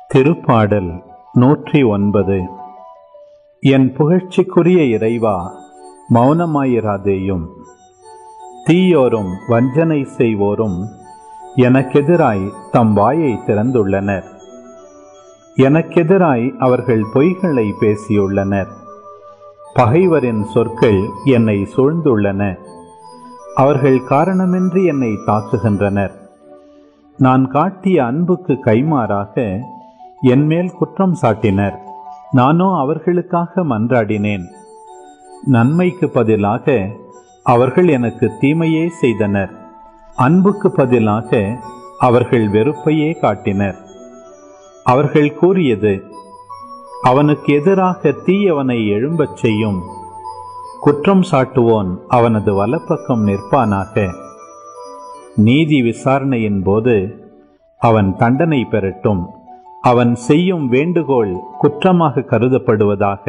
திருப்பாடல் நூற்றி ஒன்பது என் புகழ்ச்சிக்குரிய இறைவா மௌனமாயிராதேயும் தீயோரும் வஞ்சனை செய்வோரும் எனக்கெதிராய் தம் வாயை திறந்துள்ளனர் எனக்கெதிராய் அவர்கள் பொய்களை பேசியுள்ளனர் பகைவரின் சொற்கள் என்னை சூழ்ந்துள்ளன அவர்கள் காரணமின்றி என்னை தாக்குகின்றனர் நான் காட்டிய அன்புக்கு கைமாறாக என்மேல் குற்றம் சாட்டினர் நானோ அவர்களுக்காக மன்றாடினேன் நன்மைக்கு பதிலாக அவர்கள் எனக்கு தீமையே செய்தனர் அன்புக்கு பதிலாக அவர்கள் வெறுப்பையே காட்டினர் அவர்கள் கூறியது அவனுக்கு எதிராக தீயவனை எழும்பச் செய்யும் குற்றம் சாட்டுவோன் அவனது வலப்பக்கம் நிற்பானாக நீதி விசாரணையின் போது அவன் தண்டனை பெறட்டும் அவன் செய்யும் வேண்டுகோள் குற்றமாக கருதப்படுவதாக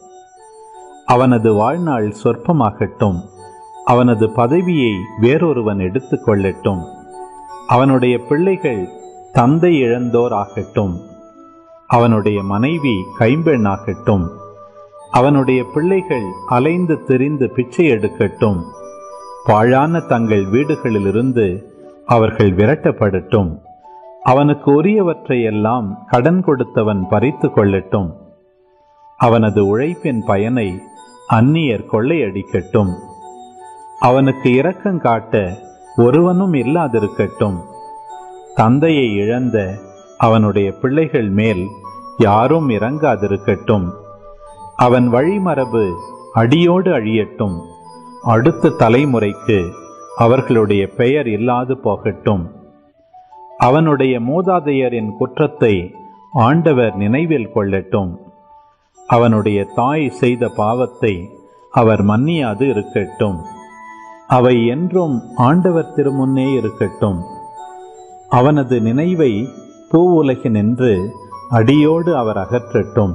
அவனது வாழ்நாள் சொற்பமாகட்டும் அவனது பதவியை வேறொருவன் எடுத்துக்கொள்ளட்டும் அவனுடைய பிள்ளைகள் தந்தை இழந்தோர் ஆகட்டும் அவனுடைய மனைவி கைம்பெண்ணாகட்டும் அவனுடைய பிள்ளைகள் அலைந்து திரிந்து பிச்சை எடுக்கட்டும் பாழான தங்கள் வீடுகளிலிருந்து அவர்கள் விரட்டப்படட்டும் அவனுக்கு உரியவற்றையெல்லாம் கடன் கொடுத்தவன் பறித்து கொள்ளட்டும் அவனது உழைப்பின் பயனை அந்நியர் கொள்ளையடிக்கட்டும் அவனுக்கு இரக்கம் காட்ட ஒருவனும் இல்லாதிருக்கட்டும் தந்தையை இழந்த அவனுடைய பிள்ளைகள் மேல் யாரும் இறங்காதிருக்கட்டும் அவன் வழிமரபு அடியோடு அழியட்டும் அடுத்த தலைமுறைக்கு அவர்களுடைய பெயர் இல்லாது போகட்டும் அவனுடைய மூதாதையரின் குற்றத்தை ஆண்டவர் நினைவில் கொள்ளட்டும் அவனுடைய தாய் செய்த பாவத்தை அவர் மன்னியாது இருக்கட்டும் அவை என்றும் ஆண்டவர் திருமுன்னே இருக்கட்டும் அவனது நினைவை பூவுலகினின்று அடியோடு அவர் அகற்றட்டும்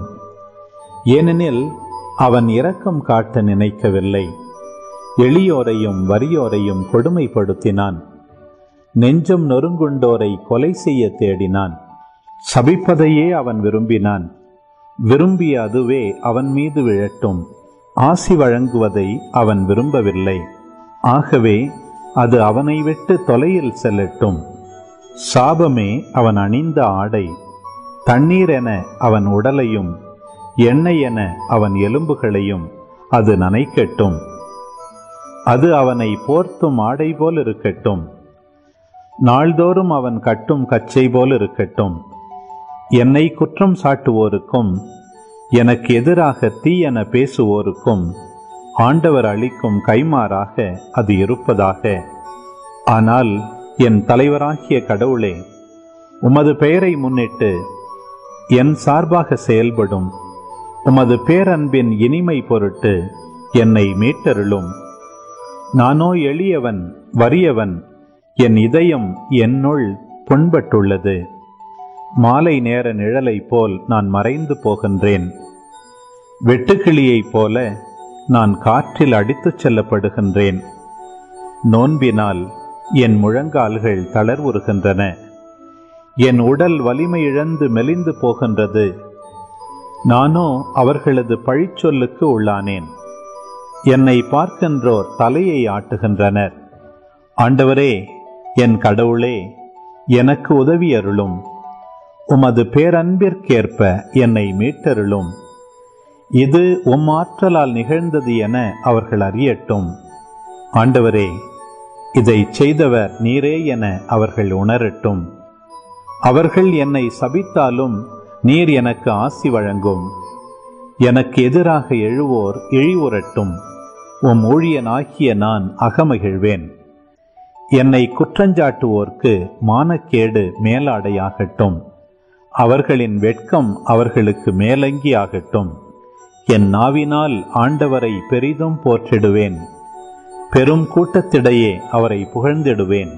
ஏனெனில் அவன் இரக்கம் காட்ட நினைக்கவில்லை எளியோரையும் வறியோரையும் கொடுமைப்படுத்தினான் நெஞ்சம் நொறுங்குண்டோரை கொலை செய்ய தேடினான் சபிப்பதையே அவன் விரும்பினான் விரும்பிய அதுவே அவன் மீது விழட்டும் ஆசி வழங்குவதை அவன் விரும்பவில்லை ஆகவே அது அவனை விட்டு தொலையில் செல்லட்டும் சாபமே அவன் அணிந்த ஆடை தண்ணீர் என அவன் உடலையும் எண்ணெய் என அவன் எலும்புகளையும் அது நனைக்கட்டும் அது அவனை போர்த்தும் ஆடை போல் இருக்கட்டும் நாள்தோறும் அவன் கட்டும் கச்சை போல் இருக்கட்டும் என்னை குற்றம் சாட்டுவோருக்கும் எனக்கு எதிராக தீ என பேசுவோருக்கும் ஆண்டவர் அளிக்கும் கைமாறாக அது இருப்பதாக ஆனால் என் தலைவராகிய கடவுளே உமது பெயரை முன்னிட்டு என் சார்பாக செயல்படும் உமது பேரன்பின் இனிமை பொருட்டு என்னை மீட்டருளும் நானோ எளியவன் வறியவன் என் இதயம் என்னுள் புண்பட்டுள்ளது மாலை நேர நிழலை போல் நான் மறைந்து போகின்றேன் வெட்டுக்கிளியைப் போல நான் காற்றில் அடித்துச் செல்லப்படுகின்றேன் நோன்பினால் என் முழங்கால்கள் தளர்வுறுகின்றன என் உடல் வலிமை இழந்து மெலிந்து போகின்றது நானோ அவர்களது பழிச்சொல்லுக்கு உள்ளானேன் என்னை பார்க்கின்றோர் தலையை ஆட்டுகின்றனர் ஆண்டவரே என் கடவுளே எனக்கு உதவி அருளும் உமது பேரன்பிற்கேற்ப என்னை மீட்டருளும் இது உம் ஆற்றலால் நிகழ்ந்தது என அவர்கள் அறியட்டும் ஆண்டவரே இதை செய்தவர் நீரே என அவர்கள் உணரட்டும் அவர்கள் என்னை சபித்தாலும் நீர் எனக்கு ஆசி வழங்கும் எனக்கு எதிராக எழுவோர் இழிவுறட்டும் உம் ஊழியனாகிய நான் அகமகிழ்வேன் என்னை குற்றஞ்சாட்டுவோர்க்கு மானக்கேடு மேலாடையாகட்டும் அவர்களின் வெட்கம் அவர்களுக்கு மேலங்கி ஆகட்டும் என் நாவினால் ஆண்டவரை பெரிதும் போற்றிடுவேன் பெரும் கூட்டத்திடையே அவரை புகழ்ந்திடுவேன்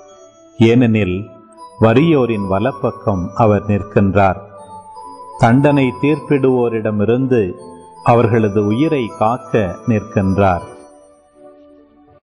ஏனெனில் வறியோரின் வலப்பக்கம் அவர் நிற்கின்றார் தண்டனை தீர்ப்பிடுவோரிடமிருந்து அவர்களது உயிரை காக்க நிற்கின்றார்